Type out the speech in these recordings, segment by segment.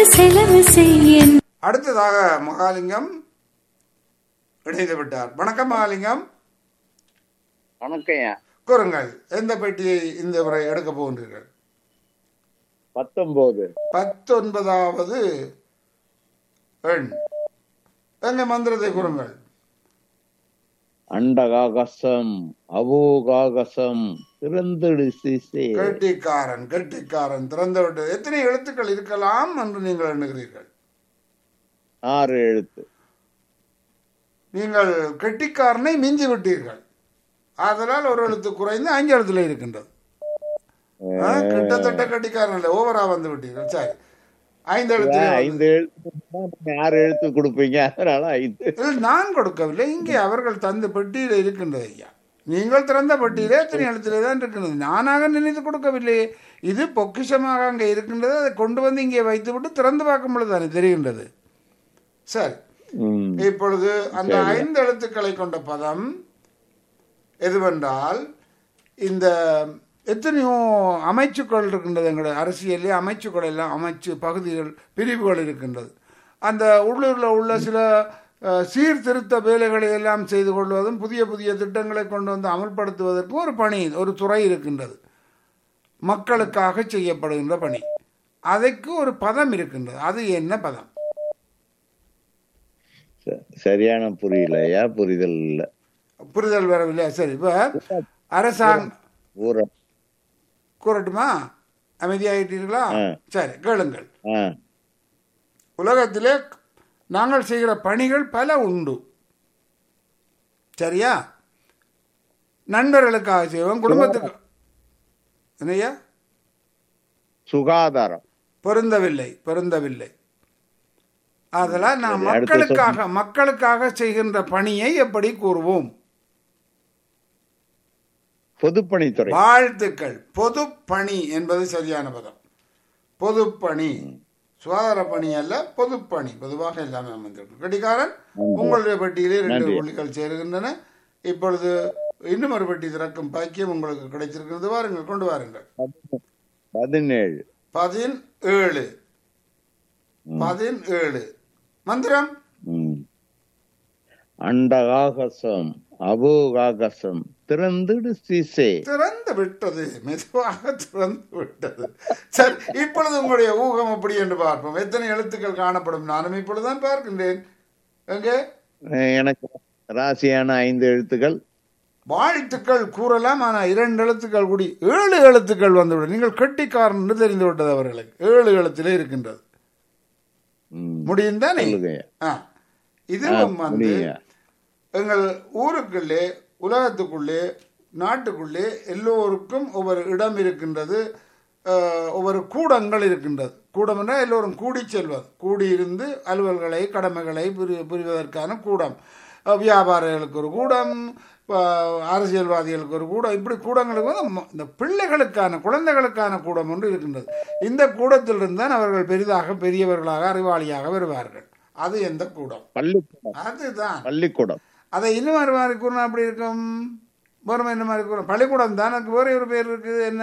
செலவு செய்ய அடுத்ததாக மகாலிங்கம் இணைந்து விட்டார் வணக்கம் மகாலிங்கம் வணக்கம் கூறுங்கள் எந்த பெட்டியை இந்த முறை எடுக்க போகின்றீர்கள் பத்தொன்பது பத்தொன்பதாவது எண் எங்க மந்திரத்தை கூறுங்கள் அண்டகாகசம் அவோகாகசம் திறந்தடு சிசே கெட்டிக்காரன் கெட்டிக்காரன் திறந்து விட்டது எத்தனை எழுத்துக்கள் இருக்கலாம் என்று நீங்கள் எண்ணுகிறீர்கள் ஆறு எழுத்து நீங்கள் கெட்டிக்காரனை மிஞ்சி விட்டீர்கள் ஆதலால் ஒரு எழுத்து குறைந்து அஞ்சு எழுத்துல இருக்கின்றது ஆ, கிட்டத்தட்ட கெட்டிக்காரன் இல்லை ஓவரா வந்து விட்டீர்கள் சரி ஐந்து எழுத்து ஐந்து எழுத்து நீங்க ஆறு எழுத்து கொடுப்பீங்க அதனால ஐந்து இல்லை, நான் கொடுக்கவில்லை இங்கே அவர்கள் தந்த பெட்டியில் இருக்கின்றது ஐயா நீங்கள் திறந்த பெட்டியிலே எத்தனை எழுத்திலே தான் இருக்கின்றது நானாக நினைத்து கொடுக்கவில்லை இது பொக்கிஷமாக அங்கே இருக்கின்றது அதை கொண்டு வந்து இங்கே வைத்துவிட்டு திறந்து பார்க்கும் பொழுது தானே தெரிகின்றது சரி ம். இப்பொழுது அந்த ஐந்து எழுத்துக்களை கொண்ட பதம் எதுவென்றால் இந்த எத்தனையோ அமைச்சுக்கள் இருக்கின்றது எங்களுடைய அரசியலே அமைச்சுக்கள் எல்லாம் அமைச்சு பகுதிகள் பிரிவுகள் இருக்கின்றது அந்த உள்ளூரில் உள்ள சில அஹ், சீர்திருத்த வேலைகளை எல்லாம் செய்து கொள்வதும் புதிய புதிய திட்டங்களை கொண்டு வந்து அமல்படுத்துவதற்கும் ஒரு பணி ஒரு துறை இருக்கின்றது மக்களுக்காக செய்யப்படுகின்ற பணி அதற்கு ஒரு பதம் இருக்கின்றது அது என்ன பதம் ச- சரியான புரியலையா புரிதல் இல்ல புரிதல் வரவில்லை சரி இப்போ அரசாங்க ஊர கூறட்டுமா அமைதியாகிட்டீர்களா ஆ. சரி கேளுங்கள் ஆ, உலகத்திலே நாங்கள் செய்கிற பணிகள் பல உண்டு சரியா நண்பர்களுக்காக செய்வோம் குடும்பத்துக்கு என்னையா சுகாதாரம் பொருந்தவில்லை பொருந்தவில்லை அதெல்லாம் நாம் சரி, அடுத்து மக்களுக்காக மக்களுக்காக செய்கின்ற பணியை எப்படி கூறுவோம் பொதுப்பணித்துறை வாழ்த்துக்கள் பொதுப்பணி என்பது சரியான பதம் பொதுப்பணி சுகாதார பணி அல்ல பொதுப்பணி பொதுவாக எல்லாமே அமைந்திருக்கும் கடிகாரன் உங்களுடைய பெட்டியிலே ரெண்டு நன்றி. புள்ளிகள் சேருகின்றன இப்பொழுது இன்னும் ஒரு பெட்டி திறக்கும் பாக்கியம் உங்களுக்கு கிடைச்சிருக்கிறது வாருங்கள் கொண்டு வாருங்கள் பதினேழு பதினேழு பதினேழு மந்திரம் ம். அண்டகாகசம் அபோகாகசம் திறந்துடு சிசே திறந்து விட்டது மெதுவாக திறந்து விட்டது சரி இப்பொழுது உங்களுடைய ஊகம் எப்படி என்று பார்ப்போம் எத்தனை எழுத்துக்கள் காணப்படும் நானும் இப்பொழுதுதான் பார்க்கின்றேன் எங்கே அஹ் எனக்கு ராசியான ஐந்து எழுத்துக்கள் வாழ்த்துக்கள் கூறலாம் ஆனால் இரண்டு எழுத்துக்கள் கூடி ஏழு எழுத்துக்கள் வந்துவிடும் நீங்கள் கெட்டிக்காரன் என்று தெரிந்து விட்டது அவர்களுக்கு ஏழு எழுத்திலே இருக்கின்றது ம். முடியும் தானே சொல்லுங்க ஆ இதுவும் ஆ, வந்து முடியுங்க. எங்கள் ஊருக்குள்ளே உலகத்துக்குள்ளே நாட்டுக்குள்ளே எல்லோருக்கும் ஒவ்வொரு இடம் இருக்கின்றது அஹ், ஒவ்வொரு கூடங்கள் இருக்கின்றது கூடம் என்றால் எல்லோரும் கூடி செல்வது கூடியிருந்து அலுவல்களை கடமைகளை புரி புரிவதற்கான கூடம் அஹ், வியாபாரிகளுக்கு ஒரு கூடம் அஹ், அரசியல்வாதிகளுக்கு ஒரு கூடம் இப்படி கூடங்களுக்கு வந்து ம- இந்த பிள்ளைகளுக்கான குழந்தைகளுக்கான கூடம் ஒன்று இருக்கின்றது இந்த கூடத்திலிருந்து தான் அவர்கள் பெரிதாக பெரியவர்களாக அறிவாளியாக வருவார்கள் அது எந்த கூடம் பள்ளிக்கூடம் அதுதான் பள்ளிக்கூடம் அதை இன்னும் ஒரு மாதிரி கூறினா அப்படி இருக்கும் வேறு என்ன மாதிரி கூறும் பள்ளிக்கூடம் தான் அதுக்கு வேற ஒரு பேர் இருக்குது என்ன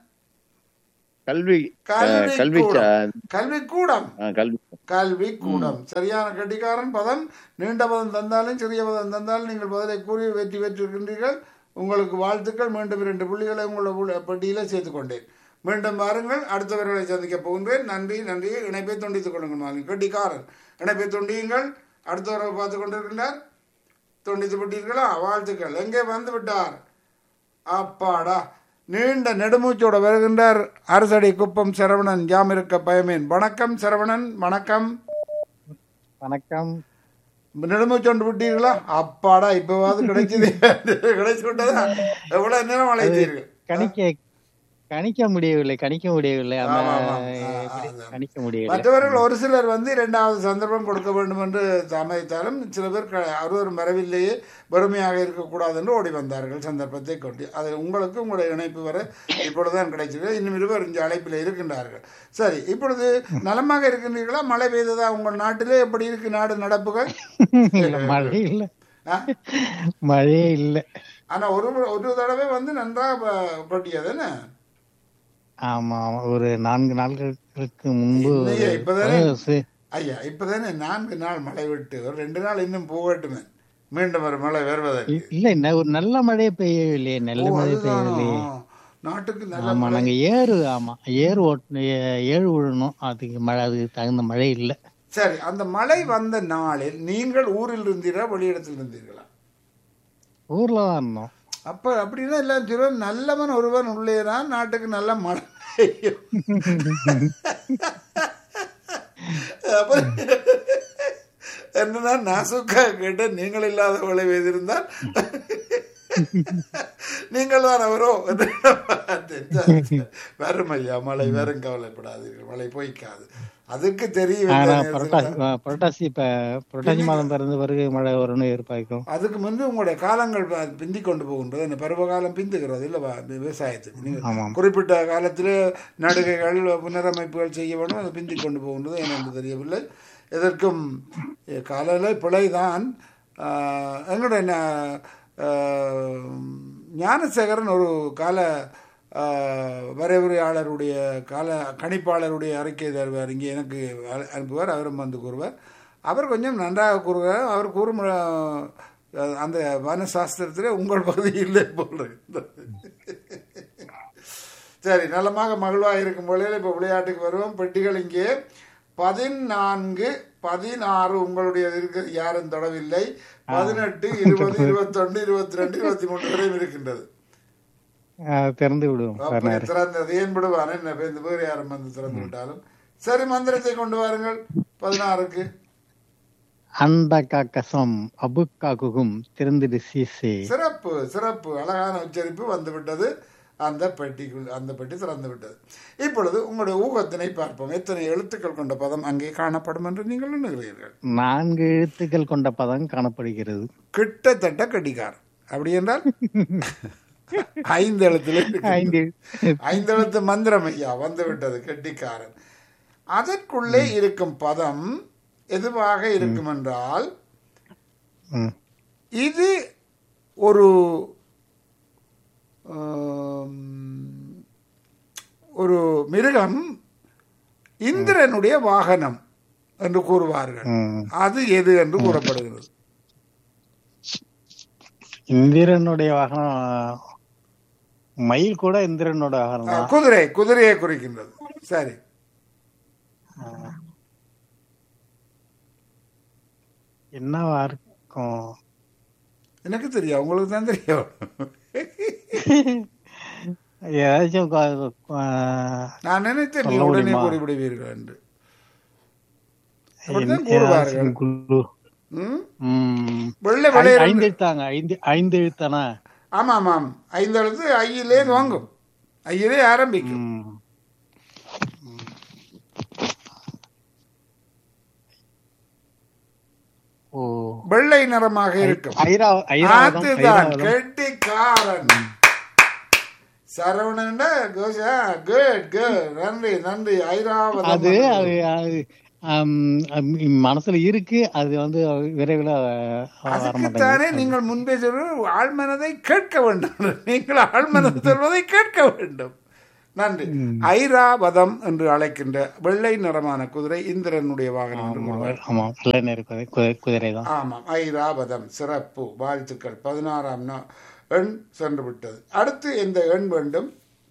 கல்வி கல்வி அஹ், கல்வி கூடம். சா- கல்வி கூடம் அஹ், கல்வி கல்வி கூடம் சரியான கட்டிக்காரன் பதம் நீண்ட பதம் தந்தாலும் சிறிய பதம் தந்தாலும் நீங்கள் பதிலை கூறி வெற்றி பெற்றிருக்கின்றீர்கள் உங்களுக்கு வாழ்த்துக்கள் மீண்டும் இரண்டு புள்ளிகளை உங்களுடைய பட்டியலில் சேர்த்துக் கொண்டேன் மீண்டும் வாருங்கள் அடுத்தவர்களை சந்திக்க போகின்றேன் நன்றி நன்றி இணைப்பை துண்டித்துக் கொள்ளுங்கள் மாலின் கட்டிக்காரன் இணைப்பை துண்டியுங்கள் அடுத்தவரை பார்த்து கொண்டிருக்கின்றார் துண்டித்து விட்டீர்களா வாழ்த்துக்கள் எங்கே வந்து விட்டார் அப்பாடா நீண்ட நெடுமூச்சோட வருகின்றார் அரசடி குப்பம் சரவணன் ஜாம் இருக்க பயமேன் வணக்கம் சரவணன் வணக்கம் வணக்கம் நெடுமூச்சோண்டு விட்டீர்களா அப்பாடா இப்பவாவது கிடைச்சது கிடைச்சு விட்டதா எவ்வளவு நேரம் அழைத்தீர்கள் கணிக்க கணிக்க முடியவில்லை கணிக்க முடியவில்லை அந்த ஆமா, ஆமா. ஆ, எப்படி ஆ, கணிக்க முடியவில்லை மற்றவர்கள் ஒரு சிலர் வந்து இரண்டாவது சந்தர்ப்பம் கொடுக்க வேண்டும் என்று தாமதித்தாலும் சில பேர் க- அறுவர் மரவில்லையே வறுமையாக இருக்கக்கூடாது என்று ஓடி வந்தார்கள் சந்தர்ப்பத்தை கொண்டு அது உங்களுக்கு உங்களுடைய இணைப்பு வர இப்பொழுதுதான் கிடைச்சிருக்கு இன்னும் இருவர் இங்கே அழைப்பில் இருக்கின்றார்கள் சரி இப்பொழுது நலமாக இருக்கின்றீர்களா மழை பெய்ததா உங்கள் நாட்டிலே எப்படி இருக்கு நாடு நடப்புகள் இல்ல மழை இல்ல ஆ? மழையே இல்ல ஆனா ஒரு ஒரு தடவை வந்து நன்றாக ப- கொட்டியது என்ன ஆமா ஆமா ஒரு நான்கு நாட்களுக்கு நாட்களுக்கு முன்பு இல்லையே, இப்பதானே- அஹ் சி- ஐயா இப்பதானே நான்கு நாள் மழை விட்டு ஒரு ரெண்டு நாள் இன்னும் போகட்டுமே மீண்டும் ஒரு மழை வருவதற்கு இ- இல்ல இன்ன ஒரு நல்ல மழை பெய்யவில்லையே நல்ல ஓ, மழை அதுதானா? பெய்யவில்லையே நாட்டுக்கு நல்ல ஆமா மழை நாங்க ஏறு ஆமா ஏறு ஓட்டு ஏ- ஏறு விழணும் அதுக்கு மழை அதுக்கு தகுந்த மழை இல்ல சரி அந்த மழை வந்த நாளில் நீங்கள் ஊரில் இருந்தீரா வெளியிடத்தில் இருந்தீர்களா ஊர்ல தான் இருந்தோம் அப்ப அப்படின்னா எல்லாம் சொல்லுவோம் நல்லவன் ஒருவன் உள்ளேதான் நாட்டுக்கு நல்ல மழை பெய்யும். அப்ப என்னன்னா நாசுக்கா கேட்ட நீங்கள் இல்லாத விளை செய்திருந்தால் நீங்கள் தான் அவரோ என்று பார்த்தேன். வரும் ஐயா மழை வரும் கவலைப்படாதீர்கள் மழை பொய்க்காது அதுக்கு தெரியும் ஆனா இந்த புரட்டாசி நேரத்துல. அஹ் புரட்டாசி இப்ப புரட்டாசி மாதம் பிறந்த பிறகு மழை வரும்னு எதிர்பார்க்கும் அதுக்கு முன்பு உங்களுடைய காலங்கள் ப- பிந்தி கொண்டு போகின்றது அந்த பருவகாலம் பிந்துகிறது இல்லவா வி- விவசாயத்துக்கு நீங்க ஆமாம். குறிப்பிட்ட காலத்தில் நடுகைகள் புனரமைப்புகள் செய்ய வேண்டும் அது பிந்தி கொண்டு போகின்றது எனக்கு தெரியவில்லை எதற்கும் எ, காலையில பிழைதான் ஆஹ், எங்களுடைய ந- ஆஹ், ஞானசேகரன் ஒரு கால ஆஹ், வரைவுரையாளருடைய கால கணிப்பாளருடைய அறிக்கை தருவார் இங்கே எனக்கு அ- அனுப்புவார் அவரும் வந்து கூறுவார் அவர் கொஞ்சம் நன்றாக கூறுகிறார் அவர் கூறும் அஹ், அந்த வனசாஸ்திரத்திலே உங்கள் பகுதி இல்லை போல இருந்தது. சரி நலமாக மகிழ்வாக இருக்கும் பொழுது இப்போ விளையாட்டுக்கு வருவோம் பெட்டிகள் இங்கே பதினான்கு பதினாறு உங்களுடைய இருக்கு யாரும் தொடவில்லை பதினெட்டு இருபது இருபத்தொன்று இருபத்தி ரெண்டு இருபத்தி மூன்று வரையும் இருக்கின்றது அஹ் திறந்து விடுவோம் அப்படி பதினாறு திறந்தது ஏன் விடுவான் என்ன இப்ப இந்த வேறு யாரும் வந்து திறந்து விட்டாலும் சரி மந்திரத்தை கொண்டு வாருங்கள் பதினாறுக்கு அந்த காக்கசம் அபுக்காகுகும் திறந்திடு சீசே சிறப்பு சிறப்பு அழகான உச்சரிப்பு வந்து விட்டது அந்த பெட்டிக்குள் அந்த பெட்டி திறந்து விட்டது இப்பொழுது உங்களுடைய ஊகத்தினை பார்ப்போம் எத்தனை எழுத்துக்கள் கொண்ட பதம் அங்கே காணப்படும் என்று நீங்கள் எண்ணுகிறீர்கள் நான்கு எழுத்துக்கள் கொண்ட பதம் காணப்படுகிறது கிட்டத்தட்ட கடிகாரம் அப்படி என்றால் ஐந்து எழுத்துல இருக்கு. ஐந்து ஐந்து எழுத்து மந்திரம் ஐயா வந்து விட்டது கெட்டிக்காரன் அதற்குள்ளே இருக்கும் பதம் எதுவாக இருக்கும் என்றால் ம். இது ஒரு ஆம், ஒரு மிருகம் இந்திரனுடைய வாகனம் என்று கூறுவார்கள் ம். அது எது என்று கூறப்படுகிறது இந்திரனுடைய வாகனம் மயில் கூட இந்திரனோட வாகனம் ஆ, தான் குதிரை குதிரையை குறிக்கின்றது சரி என்னவா இருக்கும் எனக்கு தெரியும் உங்களுக்கு தான் தெரியும் ஏதாச்சும் கொ- கொ- நான் நினைத்தேன் நீ சொல்ல உடனே முடியுமா? கூறிவிடுவீர்கள் என்று அப்படித்தான் என்ன- கூறுவார்கள் ஏதாச்சும் குழு. ம்? ம். வெள்ளை ஐ- வெளியே ஐந்து எழுத்தாங்க ஐந்து ஐந்து எழுத்தானா ஆமாம் ஆமாம் ஐந்து எழுத்து ஐயிலே வாங்கும் ஐயிலே ஆரம்பிக்கும் ம். ஓ வெள்ளை நிறமாக இருக்கும் ஐரா ஐராவதம் அதுதான் ஐராவதம் கெட்டிக்காரன் சரவணன் கோஷா குட் குட் நன்றி நன்றி ஐராவதம் அது அது அது ஆம், அம், மனசுல இருக்கு அது வந்து விரைவில் வர மாட்டேங்குது அதுக்குத்தானே நீங்கள் முன்பே சொல்ற ஆழ்மனதை கேட்க வேண்டும் நீங்கள் ஆழ்மனதை சொல்வதை கேட்க வேண்டும் நன்றி ஐராவதம் என்று அழைக்கின்ற வெள்ளை நிறமான குதிரை இந்திரனுடைய வாகனம் என்று கூறுவார். ஆமா வெள்ளை நேரு குதிரை குதிரை தான் ஆமாம் ஐராவதம் சிறப்பு வாழ்த்துக்கள் பதினாறாம் நா- எண் சென்று விட்டது அடுத்து எந்த எண் வேண்டும்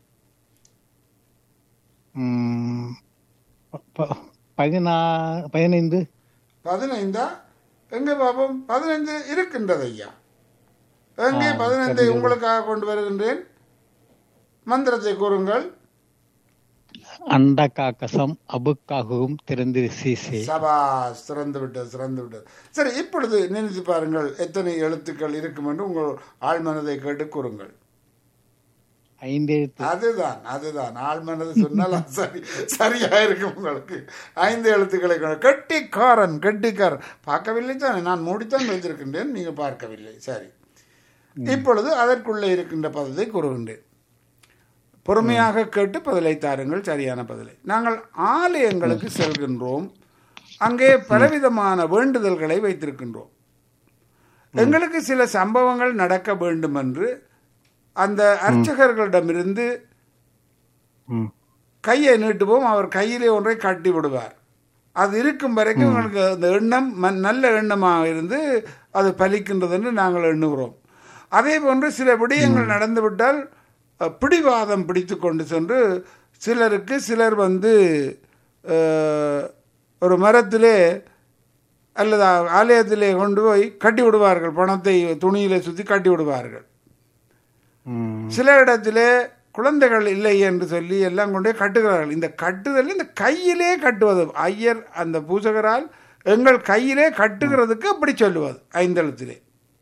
ம், ப- ப- பதினா பதினைந்து பதினைந்தா எங்க பாப்போம் பதினைந்து இருக்கின்றது ஐயா எங்கே பதினைந்தை உங்களுக்காக கொண்டு வருகின்றேன் மந்திரத்தை கூறுங்கள் அண்ட காக்கசம் அபுக்காகவும் திறந்து சீசே சபாஸ் திறந்து விட்டது திறந்து விட்டது சரி இப்பொழுது நினைத்து பாருங்கள் எத்தனை எழுத்துக்கள் இருக்கும் என்று உங்கள் ஆழ்மனதை கேட்டு கூறுங்கள் ஐந்து எழுத்து அதுதான் அதுதான் ஆழ்மனது சொன்னால் அது சரி சரியா இருக்கும் உங்களுக்கு ஐந்து எழுத்துக்களை கொண்டு கெட்டிக்காரன் கெட்டிக்காரன் பார்க்கவில்லை தானே நான் மூடித்தான் வைத்திருக்கின்றேன் நீங்கள் பார்க்கவில்லை சரி இப்பொழுது அதற்குள்ளே இருக்கின்ற பதத்தை கூறுகின்றேன் பொறுமையாக கேட்டு பதிலை தாருங்கள் சரியான பதிலை நாங்கள் ஆலயங்களுக்கு செல்கின்றோம் அங்கே பலவிதமான வேண்டுதல்களை வைத்திருக்கின்றோம் எங்களுக்கு சில சம்பவங்கள் நடக்க வேண்டும் என்று அந்த அர்ச்சகர்களிடமிருந்து ம். கையை நீட்டுவோம் அவர் கையிலே ஒன்றை கட்டி விடுவார் அது இருக்கும் வரைக்கும் உங்களுக்கு அந்த எண்ணம் ம- நல்ல எண்ணமாக இருந்து அது பலிக்கின்றது என்று நாங்கள் எண்ணுகிறோம் அதே போன்று சில விடயங்கள் நடந்துவிட்டால் அஹ், பிடிவாதம் பிடித்து கொண்டு சென்று சிலருக்கு சிலர் வந்து அஹ், ஒரு மரத்திலே அல்லது ஆலயத்திலே கொண்டு போய் கட்டி விடுவார்கள் பணத்தை துணியிலே சுற்றி கட்டி விடுவார்கள் ம். சில இடத்திலே குழந்தைகள் இல்லை என்று சொல்லி எல்லாம் கொண்டே கட்டுகிறார்கள் இந்த கட்டுதல் இந்த கையிலே கட்டுவது ஐயர் அந்த பூசகரால் எங்கள் கையிலே கட்டுகிறதுக்கு அப்படி சொல்லுவது ஐந்தெழுத்திலே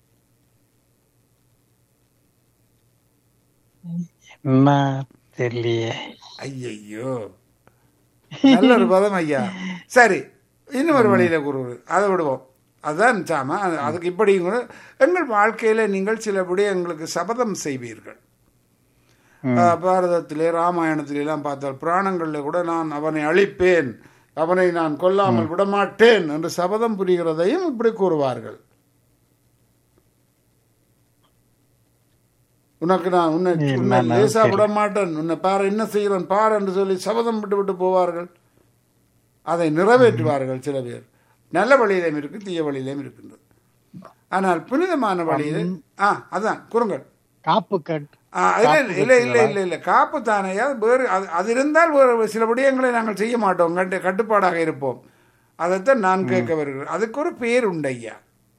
என்ன தெரியலையே ஐயையோ நல்ல ஒரு பதம் ஐயா சரி இன்னும் ஒரு வழியில கூறுவது அதை விடுவோம் அதுதான் சாம அது- அதுக்கு இப்படி கூட எங்கள் வாழ்க்கையில நீங்கள் சில விடயங்களுக்கு சபதம் செய்வீர்கள் ஆஹ், பாரதத்திலே ராமாயணத்திலே எல்லாம் பார்த்தால் புராணங்களில் கூட நான் அவனை அழிப்பேன் அவனை நான் கொல்லாமல் விடமாட்டேன் என்று சபதம் புரிகிறதையும் இப்படி கூறுவார்கள் உனக்கு நான் உன்னை உன்னை இல்ல, லேசா விட மாட்டேன் உன்னை பாரு என்ன செய்கிறேன் பார் என்று சொல்லி சபதம் விட்டு விட்டு போவார்கள் அதை நிறைவேற்றுவார்கள் சில பேர் நல்ல வழியிலும் இருக்கு தீய வழியிலும் இருக்கின்றது ஆனால் புனிதமான வழியில ஆ அதான் குறுங்கள் காப்பு கட் ஆ, இல்ல இல்ல இல்ல இல்ல இல்ல இல்ல காப்பு தானையா வேறு அது அது இருந்தால் வேறு சில விடயங்களை நாங்கள் செய்ய மாட்டோம் கட்டு கட்டுப்பாடாக இருப்போம் அதைத்தான் நான் கேட்க வருகிறேன் அதுக்கு ஒரு பேர் உண்டு ஐயா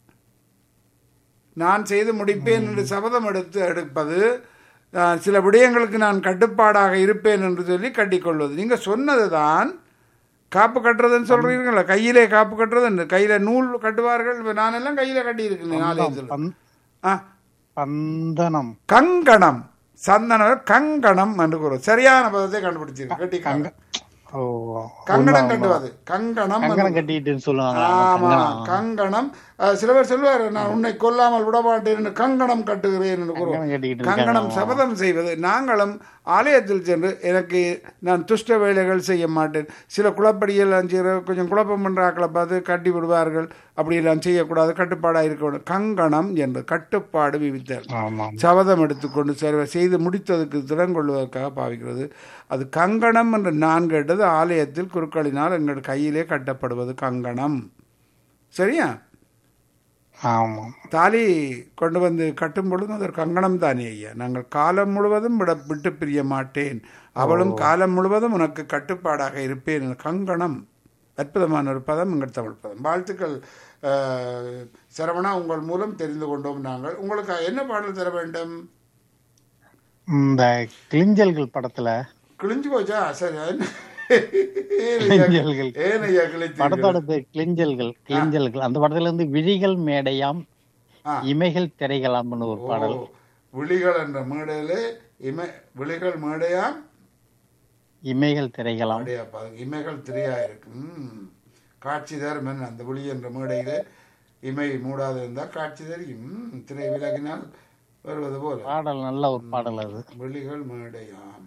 நான் செய்து முடிப்பேன் என்று சபதம் எடுத்து எடுப்பது ஆ, சில விடயங்களுக்கு நான் கட்டுப்பாடாக இருப்பேன் என்று சொல்லி கட்டிக்கொள்வது நீங்க சொன்னதுதான் காப்பு கட்டுறதுன்னு சொல்றீங்களா கையிலே காப்பு கட்டுறது கையில நூல் கட்டுவார்கள் இப்ப நான் எல்லாம் கையில கட்டி இருக்கேன் ஆலயத்தில் பந்- ஆ பந்தனம் கங்கணம் சந்தனம் கங்கணம் என்று கூறும் சரியான பதத்தை கண்டுபிடிச்சிருக்கு கட்டிக்காங்க ஓ கங்கணம் கட்டுவது கங்கணம் என்று- கங்கணம் கட்டிட்டுன்னு சொல்லுவாங்க ஆமா கங்கணம் அஹ், சில பேர் சொல்லுவார் நான் உன்னை கொல்லாமல் விட மாட்டேன் என்று கங்கணம் கட்டுகிறேன் என்று கூறுவோம் கங்கணம் கட்டிக்கிட்டு கங்கணம் சபதம் செய்வது நாங்களும் ஆலயத்தில் சென்று எனக்கு நான் துஷ்ட வேலைகள் செய்ய மாட்டேன் சில குளப்படிகள் செய்கிற கொஞ்சம் குழப்பம் பண்ற ஆக்களை பார்த்து கட்டி விடுவார்கள் அப்படி எல்லாம் செய்யக்கூடாது கட்டுப்பாடாக இருக்க வேண்டும் கங்கணம் என்று கட்டுப்பாடு விவித்தல் ஆமா சபதம் எடுத்துக்கொண்டு சரி செய்து முடித்ததுக்கு திறன் கொள்வதற்காக பாவிக்கிறது அது கங்கணம் என்று நான் கேட்டது ஆலயத்தில் குருக்களினால் எங்கள் கையிலே கட்டப்படுவது கங்கணம் சரியா ஆமா தாலி கொண்டு வந்து கட்டும் பொழுதும் அது ஒரு கங்கணம் தானே ஐயா நாங்கள் காலம் முழுவதும் விட விட்டு பிரிய மாட்டேன் அவளும் காலம் முழுவதும் உனக்கு கட்டுப்பாடாக இருப்பேன் கங்கணம் அற்புதமான ஒரு பதம் எங்கள் தமிழ் பதம் வாழ்த்துக்கள் அஹ், சரவணா உங்கள் மூலம் தெரிந்து கொண்டோம் நாங்கள் உங்களுக்கு என்ன பாடல் தர வேண்டும் இந்த கிளிஞ்சல்கள் படத்துல கிழிஞ்சு போச்சா சரி அது- கிளிஞ்சல்கள் ஏன் ஐயா கிழிச்சு படத்தோட பேர் கிளிஞ்சல்கள் கிளிஞ்சல்கள் அந்த படத்துல இருந்து விழிகள் மேடையாம் ஆ. இமைகள் திரைகளாம்னு ஒரு பாடல் ஓ, விழிகள் என்ற மேடையிலே இமை விழிகள் மேடையாம் இமைகள் திரைகளாம் அப்படியாப்பா இமைகள் திரையா இருக்கு ம். காட்சி தரும் என்ன அந்த விழி என்ற மேடையிலே இமை மூடாது இருந்தால் காட்சி தெரியும் ம், திரை விலகினால் வருவது போல பாடல் நல்ல ஒரு பாடல் அது விழிகள் மேடையாம்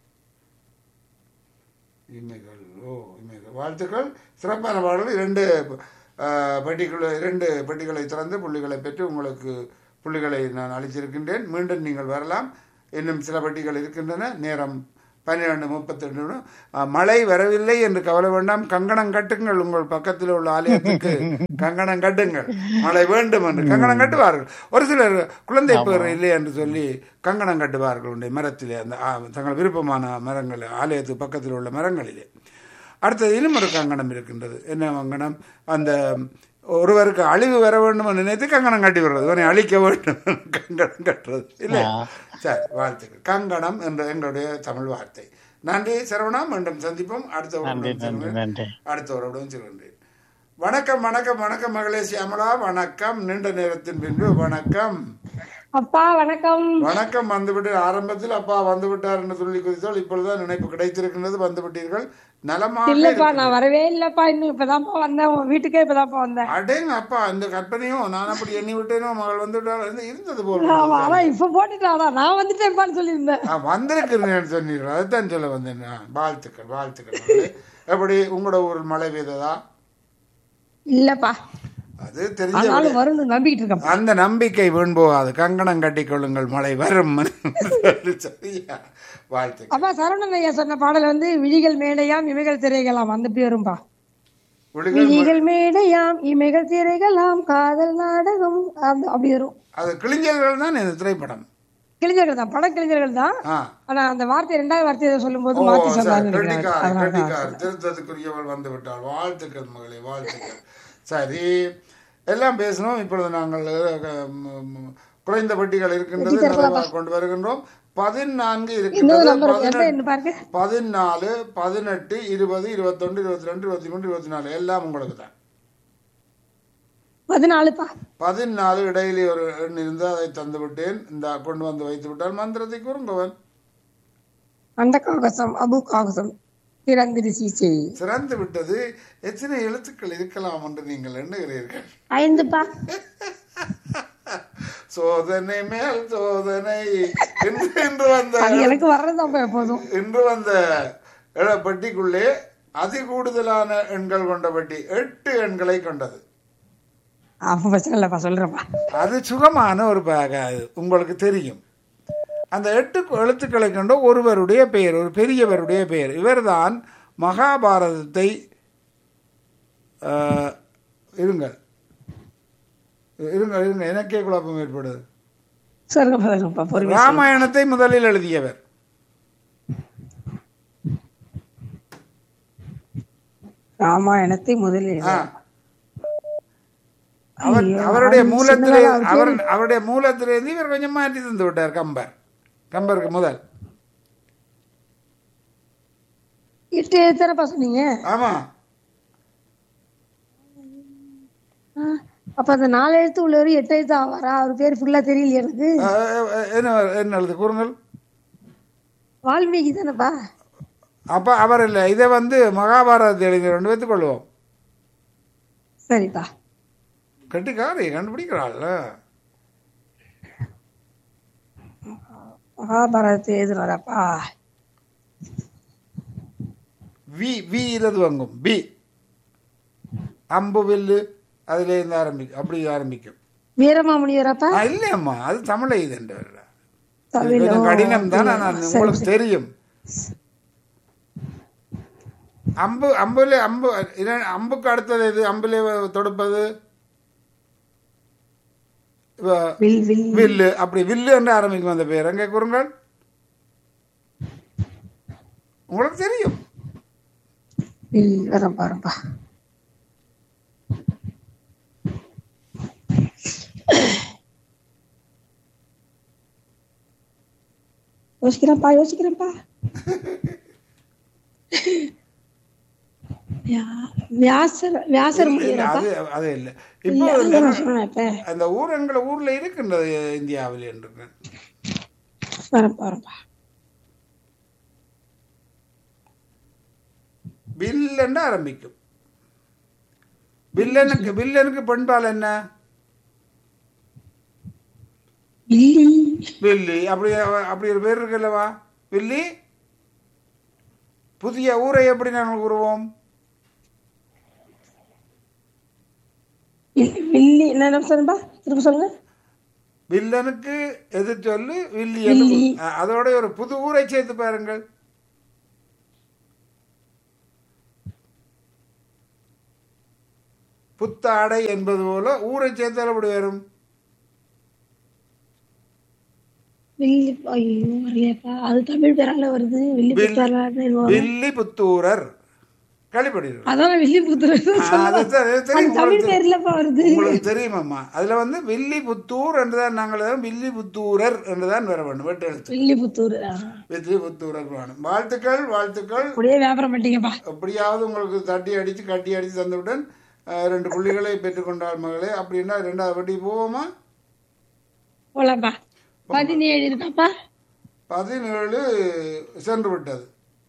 இமைகள் ஓ இமைகள் வாழ்த்துக்கள் சிறப்பான பாடல் இரண்டு அஹ், பெட்டிகளை இரண்டு பெட்டிகளை திறந்து புள்ளிகளை பெற்று உங்களுக்கு புள்ளிகளை நான் அளிச்சிருக்கின்றேன் மீண்டும் நீங்கள் வரலாம் இன்னும் சில பெட்டிகள் இருக்கின்றன நேரம் பன்னிரெண்டு முப்பத்தி ரெண்டு மழை வரவில்லை என்று கவலை வேண்டாம் கங்கணம் கட்டுங்கள் உங்கள் பக்கத்தில் உள்ள ஆலயத்துக்கு கங்கணம் கட்டுங்கள் மழை வேண்டும் என்று கங்கணம் கட்டுவார்கள் ஒரு சிலர் குழந்தை பேர் இல்லை என்று சொல்லி கங்கணம் கட்டுவார்கள் உடைய மரத்திலே அந்த ஆ, தங்கள் விருப்பமான மரங்கள் ஆலயத்துக்கு பக்கத்தில் உள்ள மரங்களிலே அடுத்தது இன்னும் ஒரு கங்கணம் இருக்கின்றது என்ன கங்கணம் அந்த ஒருவருக்கு அழிவு வர வேண்டும் என்று நினைத்து கங்கணம் கட்டி விடுறது இவனை அழிக்க வேண்டும் கங்கணம் கட்டுறது இல்லை சரி வாழ்த்துக்கள் கங்கணம் என்ற எங்களுடைய தமிழ் வார்த்தை நன்றி சரவணா மீண்டும் சந்திப்போம் அடுத்த நன்றி வருடம் நன்றி செல்வேன். நன்றி அடுத்தவரோடும் செல்கின்றேன் வணக்கம் வணக்கம் வணக்கம் மகளே சியாமலா வணக்கம் நீண்ட நேரத்தின் பின்பு வணக்கம் அப்பா வணக்கம் வணக்கம் வந்துவிட்டு ஆரம்பத்தில் அப்பா வந்து விட்டார் என்று சொல்லி குறித்தால் இப்பொழுதுதான் நினைப்பு கிடைத்திருக்கின்றது வந்து விட்டீர்கள் நலமாக இல்லப்பா நான் வரவே இல்லப்பா இன்னும் இப்பதான்ப்பா வந்தேன் உங்க வீட்டுக்கே இப்பதான்ப்பா வந்தேன் அடேங்க அப்பா இந்த கற்பனையும் நான் அப்படி எண்ணி விட்டேனோ மகள் வந்து விட்டாள் என்று இருந்தது போல் ஆமா, ஆனா இப்ப போட்டுட்டாடா நான் வந்துட்டேன்ப்பான்னு சொல்லியிருந்தேன் ஆ, வந்திருக்கிறேன்னு சொன்னீர்கள் அதுதான் சொல்ல வந்தேன் நான். வாழ்த்துக்கள் வாழ்த்துக்கள் மகளே. எப்படி உங்களோட ஊரில் மழை பெய்ததா இல்லப்பா அது தெரிஞ்ச ஆனாலும் வரும்னு நம்பிக்கிட்டு இருக்கேன் அந்த நம்பிக்கை வீண் போகாது கங்கணம் கட்டிக்கொள்ளுங்கள் மழை வரும் சரியா வாழ்த்து அப்பா சரவணன் ஐயா சொன்ன பாடல் வந்து விழிகள் மேடையாம் இமைகள் திரைகளாம் அந்த பேரும்பா விழிகள் விழிகள் மேடையாம் இமைகள் திரைகளாம் காதல் நாடகம் அந்த அப்படி வரும் அது கிளிஞ்சல்கள் தான் இந்த திரைப்படம் கிழிஞ்சர்கள் தான் படம் கிழிஞ்சர்கள் தான் ஆ ஆனா அந்த வார்த்தை ரெண்டாவது வார்த்தையை சொல்லும் போது ஓ மாத்தி சரி, சொன்னாங்க கெட்டிக்கார் கெட்டிக்கார் திருத்தத்துக்குரியவள் வந்து விட்டாள் வாழ்த்துக்கள் மகளே வாழ்த்துக்கள் சரி எல்லாம் பேசணும் இப்பொழுது நாங்கள் அஹ், ம், ம், குறைந்த பெட்டிகள் இருக்கின்றது நிறைவாக கொண்டு வருகின்றோம் பதினான்கு இன்னொரு இருக்கின்றது நம்பர் பதினெட்டு என்ன பாருங்க பதினாலு பதினெட்டு இருபது இருபத்தொன்று இருபத்தி ரெண்டு இருபத்தி மூணு இருபத்தி நாலு எல்லாம் உங்களுக்கு தான் பதினாலுப்பா பதினாலு இடையிலே ஒரு எண் இருந்து அதை தந்து விட்டேன் இந்த கொண்டு வந்து வைத்து விட்டால் மந்திரத்தை கூறுங்கவன் அந்த காகசம் அபு காகசம் திறந்திரு சீச்சை சிறந்து விட்டது எத்தனை எழுத்துக்கள் இருக்கலாம் என்று நீங்கள் எண்ணுகிறீர்கள் ஐந்துப்பா சோதனை மேல் சோதனை இன்று இன்று வந்த அது எனக்கு வர்றதுதான் எப்போதும் இன்று வந்த இட- பெட்டிக்குள்ளே அதி கூடுதலான எண்கள் கொண்ட பெட்டி எட்டு எண்களை கொண்டது அப்ப பிரச்சனை இல்லப்பா சொல்றேன்ப்பா அது சுகமான ஒரு பேக் அது உங்களுக்கு தெரியும் அந்த எட்டு எழுத்துக்களை கொண்ட ஒருவருடைய பெயர் ஒரு பெரியவருடைய பெயர் இவர்தான் மகாபாரதத்தை ஆஹ், இருங்கள் இருங்கள் இருங்கள் எனக்கே குழப்பம் ஏற்படுது சொல்லுங்க சொல்லுங்கப்பா பொறுமை ராமாயணத்தை முதலில் எழுதியவர் ராமாயணத்தை முதலில் ஆ. அவர் அவருடைய மூலத்திலே அவர் அவருடைய மூலத்திலிருந்து இவர் கொஞ்சம் மாற்றி தந்து விட்டார் கம்பர் கம்பருக்கு முதல் எட்டு எத்தனைப்பா சொன்னீங்க ஆமா ஆ, அப்ப அந்த நாலு எழுத்து உள்ளவர் எட்டு எழுத்து ஆவாரா அவர் பேர் ஃபுல்லா தெரியல எனக்கு அஹ், அஹ், என்ன என்ன எழுது கூறுங்கள் வால்மீகி தானேப்பா அப்ப அவர் இல்லை இதை வந்து மகாபாரதத்தை எழுதி ரெண்டு வைத்துக் கொள்வோம் சரிப்பா கட்டிக்காரி கண்டுபிடிக்கிறாள்ல மகாபாரதத்தை எழுதுனாராப்பா வி வி இருது வாங்கும் பி அம்பு வில்லு அதுல இருந்து ஆரம்பிக்கும் அப்படி ஆரம்பிக்கும் வீரமாமுனிவராப்பா ஆ, இல்லையம்மா அது தமிழை இது தமிழோ? கொஞ்சம் கடினம் தான் நான் உங்களுக்கு தெரியும் அம்பு அம்புல அம்பு இர- அம்புக்கு அடுத்தது எது அம்புல தொடுப்பது வ- வில் வில் வில்லு அப்படி வில்லு என்று ஆரம்பிக்கும் அந்த பேர் எங்கே கூறுங்கள் உங்களுக்கு தெரியும் வில் வரம் பாருப்பா யோசிக்கிறேன்ப்பா யோசிக்கிறேன்ப்பா வியா- வியாசர் வியாசர் இல்ல, முடியறாப்பா அது அது இல்லை இப்போ இல்ல நான் சொன்னேன் இப்ப அந்த ஊர் எங்களை ஊர்ல இருக்கின்றது இந்தியாவில் என்று வரேன் பாருப்பா வில்லன்னு ஆரம்பிக்கும் வில்லனுக்கு வில்லனுக்கு பெண்பால் என்ன வில்லி வில்லி அப்படி அப்படி ஒரு பேர் இருக்குல்லவா வில்லி புதிய ஊரை எப்படி நாங்கள் கூறுவோம் வில்லி- வில்லி என்ன என்ன சொன்னப்பா திரும்ப சொல்லுங்க வில்லனுக்கு எதிர் சொல்லு வில்லி என்று வில்லி. அ- அதோட ஒரு புது ஊரை சேர்த்து பாருங்கள் புத்தாடை என்பது போல ஊரை சேர்த்தால் அப்படி வரும் வில்லி ஐயோ வரலையாப்பா அது தமிழ் பேரால வருது வில்லி புத்தால வில்லி புத்தூரர் கழிப்படுகிறது அதான் வில்லி புத்தூர் அது தெ- அது தெரியும் தமிழ் உங்களுக்கு பேர்லப்பா வருது உங்களுக்கு தெரியுமாம்மா அதுல வந்து வில்லி புத்தூர் என்றுதான் நாங்கள் எழுதுவோம். வில்லி புத்தூரர் என்றுதான் வர வேண்டும் வெட்டு எழுத்து வில்லி புத்தூர் ஆ. வில்லி புத்தூரர் வேணும் வாழ்த்துக்கள் வாழ்த்துக்கள் அப்படியே வியாபாரம் பண்ணிட்டீங்கப்பா எப்படியாவது உங்களுக்கு தட்டி அடித்து கட்டி அடித்து தந்துவிடன் அஹ், ரெண்டு புள்ளிகளை பெற்றுக்கொண்டாள் மகளே அப்படின்னா ரெண்டாவது வட்டி போவோமா போலாம்ப்பா பதினேழு இருக்காப்பா பதினேழு சென்று விட்டது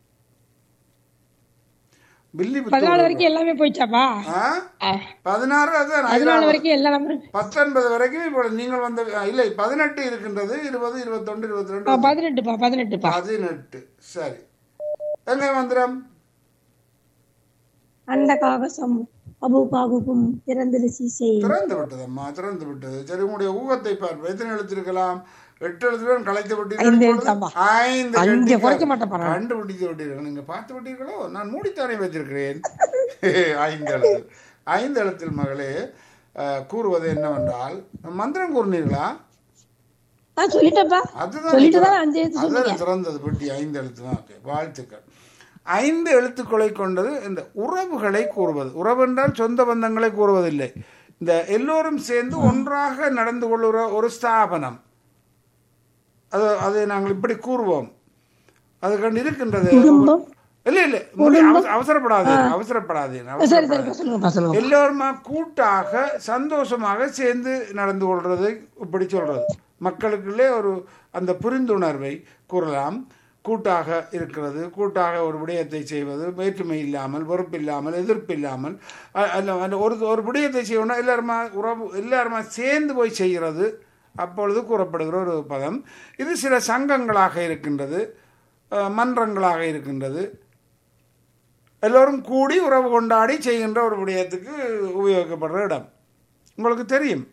வில்லி பதினாலு புத்தூர் வரைக்கும் எல்லாமே போயிடுச்சாப்பா ஆ? ஆ. பதினாறு அதான் பதினாலு வரைக்கும் எல்லா நம்பரும் பத்தொன்பது வரைக்கும் இப்போ நீங்கள் வந்த அஹ், இல்லை பதினெட்டு இருக்கின்றது இருபது இருபத்தொன்று இருபத்தி ஆ, ரெண்டு பதினெட்டுப்பா பதினெட்டுப்பா பதினெட்டு சரி எங்க மந்திரம் அந்த காகசம் அபு பாகுக்கும் திறந்தது சீசை திறந்து விட்டது அம்மா திறந்து விட்டது சரி உங்களுடைய ஊகத்தை பார்ப்போம் எத்தனை எழுத்திருக்கலாம் எட்டு எழுத்துடன் கலைத்து விட்டீர்கள் ஐந்து இப்பொழுது? எழுத்தம்மா. ஐந்து அஞ்சு கண்டிப்பா. குறைக்க மாட்டேன் பாரு. கண்டுபிடித்து விட்டீர்கள் நீங்க பார்த்து விட்டீர்களோ நான் மூடித்தானே வைத்திருக்கிறேன் ஐந்து எழுத்து ஐந்து எழுத்தில் மகளே அஹ், கூறுவது என்னவென்றால் மந்திரம் கூறினீர்களா நான் சொல்லிட்டேன்ப்பா அதுதான் சொல்லிட்டு தான் திற- அஞ்சு எழுத்து அதுதான் திறந்தது பெட்டி ஐந்து எழுத்து தான் ஓகே வாழ்த்துக்கள் ஐந்து எழுத்துக்களை கொண்டது இந்த உறவுகளை கூறுவது உறவு என்றால் சொந்த பந்தங்களை கூறுவதில்லை இந்த எல்லோரும் சேர்ந்து ஒன்றாக நடந்து கொள்ளுகிற ஒரு ஸ்தாபனம் அது அதை நாங்கள் இப்படி கூறுவோம் அது கண்டு இருக்கின்றது குடும்பம் இல்ல இல்ல முடி- அவச- அவசரப்படாதே அவசரப்படாதே சரி அவசரப்படாதே சரிப்பா சொல்லுங்கப்பா சொல்லுங்க எல்லோருமா கூட்டாக சந்தோஷமாக சேர்ந்து நடந்து கொள்றது இப்படி சொல்றது மக்களுக்குள்ளே ஒரு அந்த புரிந்துணர்வை கூறலாம் கூட்டாக இருக்கிறது கூட்டாக ஒரு விடயத்தை செய்வது வேற்றுமை இல்லாமல் வெறுப்பு இல்லாமல் எதிர்ப்பு இல்லாமல் அ- அல்ல அல்ல ஒரு ஒரு விடயத்தை செய்யணும்னா எல்லாருமா உறவு எல்லாருமா சேர்ந்து போய் செய்கிறது அப்பொழுது கூறப்படுகிற ஒரு பதம் இது சில சங்கங்களாக இருக்கின்றது அஹ், மன்றங்களாக இருக்கின்றது எல்லோரும் கூடி உறவு கொண்டாடி செய்கின்ற ஒரு விடயத்துக்கு உபயோகிக்கப்படுற இடம் உங்களுக்கு தெரியும்